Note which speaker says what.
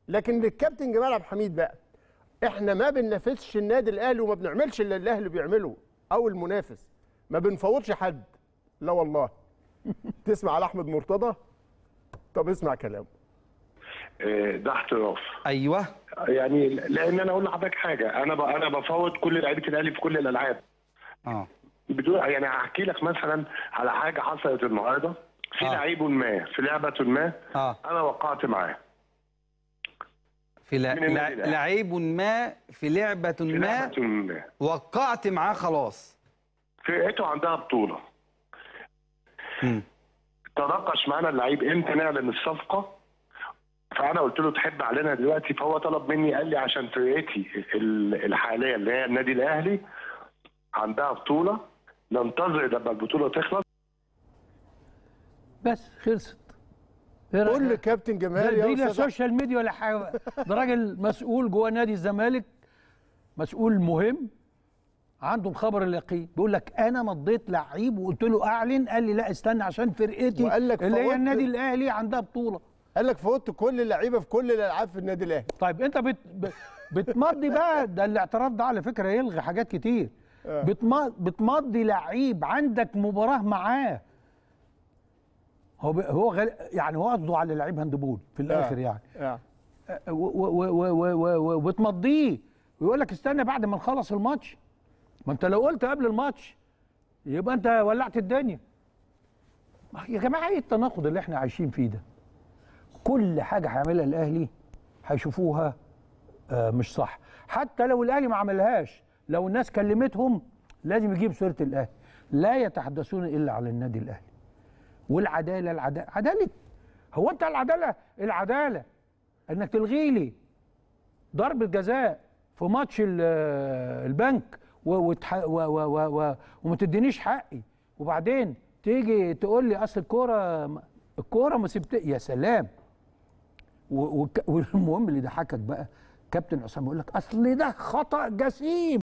Speaker 1: لكن للكابتن جمال عبد الحميد بقى احنا ما بننافسش النادي الاهلي وما بنعملش اللي الاهلي بيعمله او المنافس ما بنفوتش حد لا والله تسمع على احمد مرتضى طب اسمع كلامه
Speaker 2: آه، ده احتراف
Speaker 3: ايوه
Speaker 2: يعني لان انا اقول لحضرتك حاجه انا ب... انا بفوت كل لعيبه الاهلي في كل الالعاب
Speaker 3: اه
Speaker 2: بدون يعني هحكي لك مثلا على حاجه حصلت النهارده في
Speaker 3: آه.
Speaker 2: لعيب ما في لعبه ما
Speaker 3: اه
Speaker 2: انا وقعت معاه
Speaker 3: في لع...
Speaker 2: من النادي
Speaker 3: لع...
Speaker 2: الأهلي.
Speaker 3: لعيب ما في لعبة
Speaker 2: في
Speaker 3: ما
Speaker 2: لعبه ما
Speaker 3: وقعت معاه خلاص
Speaker 2: فرقته عندها بطوله
Speaker 3: مم.
Speaker 2: تناقش معانا اللعيب امتى نعلن الصفقه فانا قلت له تحب علينا دلوقتي فهو طلب مني قال لي عشان فرقتي ال- الحاليه اللي هي النادي الاهلي عندها بطوله ننتظر لما البطوله تخلص
Speaker 4: بس خلصت إيه رأيك؟
Speaker 1: قول لكابتن
Speaker 4: ده
Speaker 1: جمال
Speaker 4: دي
Speaker 1: يا
Speaker 4: لا
Speaker 1: استاذ
Speaker 4: سوشيال ميديا ولا حاجه ده راجل مسؤول جوه نادي الزمالك مسؤول مهم عنده الخبر اليقين بيقول لك انا مضيت لعيب وقلت له اعلن قال لي لا استنى عشان فرقتي
Speaker 1: وقال لك
Speaker 4: اللي هي
Speaker 1: فوت-
Speaker 4: النادي الاهلي عندها بطوله
Speaker 1: قال لك فوت كل اللعيبه في كل الالعاب في النادي الاهلي
Speaker 4: طيب انت بت... ب- بتمضي بقى ده الاعتراف ده على فكره يلغي حاجات كتير بتم... بتمضي لعيب عندك مباراه معاه هو ب... هو غل... يعني هو قصده على لعيب هاندبول في الاخر يعني
Speaker 1: آه.
Speaker 4: و- و- و- و- و- وبتمضيه ويقول لك استنى بعد ما نخلص الماتش ما انت لو قلت قبل الماتش يبقى انت ولعت الدنيا ما يا جماعه ايه التناقض اللي احنا عايشين فيه ده كل حاجه هيعملها الاهلي هيشوفوها آه مش صح حتى لو الاهلي ما عملهاش لو الناس كلمتهم لازم يجيب سيره الاهلي لا يتحدثون الا على النادي الاهلي والعداله العداله عداله هو انت العداله العداله انك تلغي لي ضربه جزاء في ماتش ال- البنك و- وتح- و- و- و- و- وما تدينيش حقي وبعدين تيجي تقول لي اصل الكوره الكوره ما سبت يا سلام و- وك- والمهم اللي ضحكك بقى كابتن عصام يقول لك اصل ده خطا جسيم